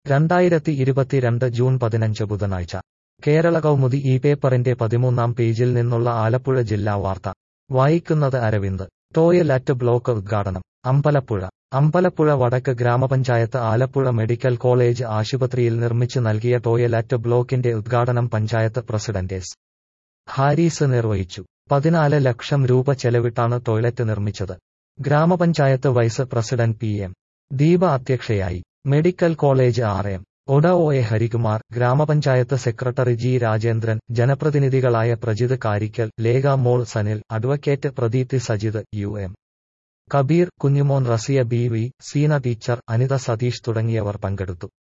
രണ്ടായിരത്തി ഇരുപത്തിരണ്ട് ജൂൺ പതിനഞ്ച് ബുധനാഴ്ച കേരള കൗമുദി ഈ പേപ്പറിന്റെ പതിമൂന്നാം പേജിൽ നിന്നുള്ള ആലപ്പുഴ ജില്ലാ വാർത്ത വായിക്കുന്നത് അരവിന്ദ് ടോയ്ലറ്റ് ബ്ലോക്ക് ഉദ്ഘാടനം അമ്പലപ്പുഴ അമ്പലപ്പുഴ വടക്ക് ഗ്രാമപഞ്ചായത്ത് ആലപ്പുഴ മെഡിക്കൽ കോളേജ് ആശുപത്രിയിൽ നിർമ്മിച്ചു നൽകിയ ടോയ്ലറ്റ് ബ്ലോക്കിന്റെ ഉദ്ഘാടനം പഞ്ചായത്ത് പ്രസിഡന്റ് എസ് ഹാരീസ് നിർവഹിച്ചു പതിനാല് ലക്ഷം രൂപ ചെലവിട്ടാണ് ടോയ്ലറ്റ് നിർമ്മിച്ചത് ഗ്രാമപഞ്ചായത്ത് vice president P M Deepa അധ്യക്ഷയായി മെഡിക്കൽ കോളേജ് ആർ എം ഒഡ ഒ എ ഹരികുമാർ ഗ്രാമപഞ്ചായത്ത് സെക്രട്ടറി ജി രാജേന്ദ്രൻ ജനപ്രതിനിധികളായ Prajith Karikkal Lekha Mol Sanil advocate Pradeepthi Sajith U M Kabeer Kunjumon Raziya B V Seena teacher Anitha Satheesh തുടങ്ങിയവർ പങ്കെടുത്തു